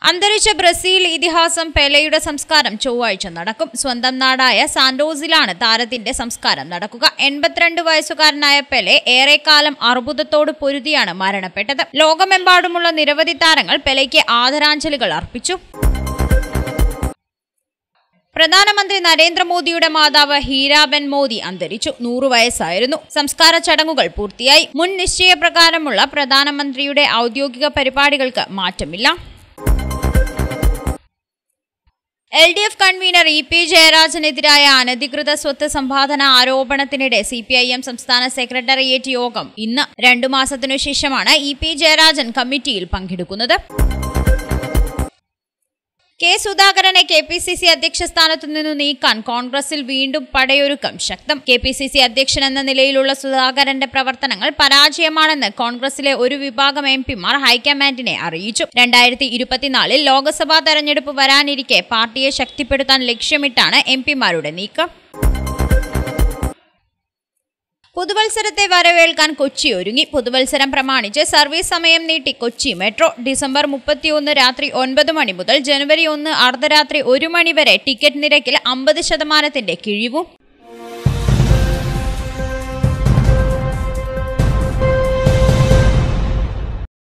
അന്തരിച്ച ബ്രസീൽ ഇതിഹാസം പെലെയുടെ സംസ്കാരം ചൊവ്വാഴ്ച നടക്കും സ്വന്തം നാടായ സാന്റോസിലാണ് താരത്തിന്റെ സംസ്കാരം നടക്കുക എൺപത്തിരണ്ട് വയസ്സുകാരനായ പെലെ ഏറെക്കാലം അർബുദത്തോട് പൊരുതിയാണ് മരണപ്പെട്ടത് ലോകമെമ്പാടുമുള്ള നിരവധി താരങ്ങൾ പെലെയ്ക്ക് ആദരാഞ്ജലികൾ അർപ്പിച്ചു പ്രധാനമന്ത്രി നരേന്ദ്രമോദിയുടെ മാതാവ് ഹീരാബെൻ മോദി അന്തരിച്ചു നൂറു വയസ്സായിരുന്നു സംസ്കാര ചടങ്ങുകൾ പൂർത്തിയായി മുൻ നിശ്ചയപ്രകാരമുള്ള പ്രധാനമന്ത്രിയുടെ ഔദ്യോഗിക പരിപാടികൾക്ക് മാറ്റമില്ല L D F convener E P ജയരാജനെതിരായ അനധികൃത സ്വത്ത് സമ്പാദന ആരോപണത്തിനിടെ സി പി ഐ എം സംസ്ഥാന സെക്രട്ടേറിയറ്റ് യോഗം ഇന്ന് രണ്ടു മാസത്തിനു ശേഷമാണ് ഇ പി ജയരാജൻ കമ്മിറ്റിയിൽ പങ്കെടുക്കുന്നത് കെ സുധാകരനെ കെ പി സി സി അധ്യക്ഷ സ്ഥാനത്തു നിന്നു നീക്കാൻ കോൺഗ്രസിൽ വീണ്ടും പടയൊരുക്കം ശക്തം കെ പി സി സി അധ്യക്ഷൻ എന്ന നിലയിലുള്ള സുധാകരന്റെ പ്രവർത്തനങ്ങൾ പരാജയമാണെന്ന് കോൺഗ്രസിലെ ഒരു വിഭാഗം എം പിമാർ ഹൈക്കമാൻഡിനെ അറിയിച്ചു രണ്ടായിരത്തി ഇരുപത്തിനാലിൽ ലോക്സഭാ തെരഞ്ഞെടുപ്പ് വരാനിരിക്കെ പാർട്ടിയെ ശക്തിപ്പെടുത്താൻ ലക്ഷ്യമിട്ടാണ് എം പിമാരുടെ നീക്കം പുതുവത്സരത്തെ വരവേൽക്കാൻ കൊച്ചി ഒരുങ്ങി പുതുവത്സരം പ്രമാണിച്ച് സർവീസ് സമയം നീട്ടി കൊച്ചി മെട്രോ ഡിസംബർ മുപ്പത്തിയൊന്ന് രാത്രി ഒൻപത് മണി മുതൽ ജനുവരി ഒന്ന് അർദ്ധരാത്രി ഒരു മണി വരെ ടിക്കറ്റ് നിരക്കിൽ അമ്പത് ശതമാനത്തിന്റെ കിഴിവും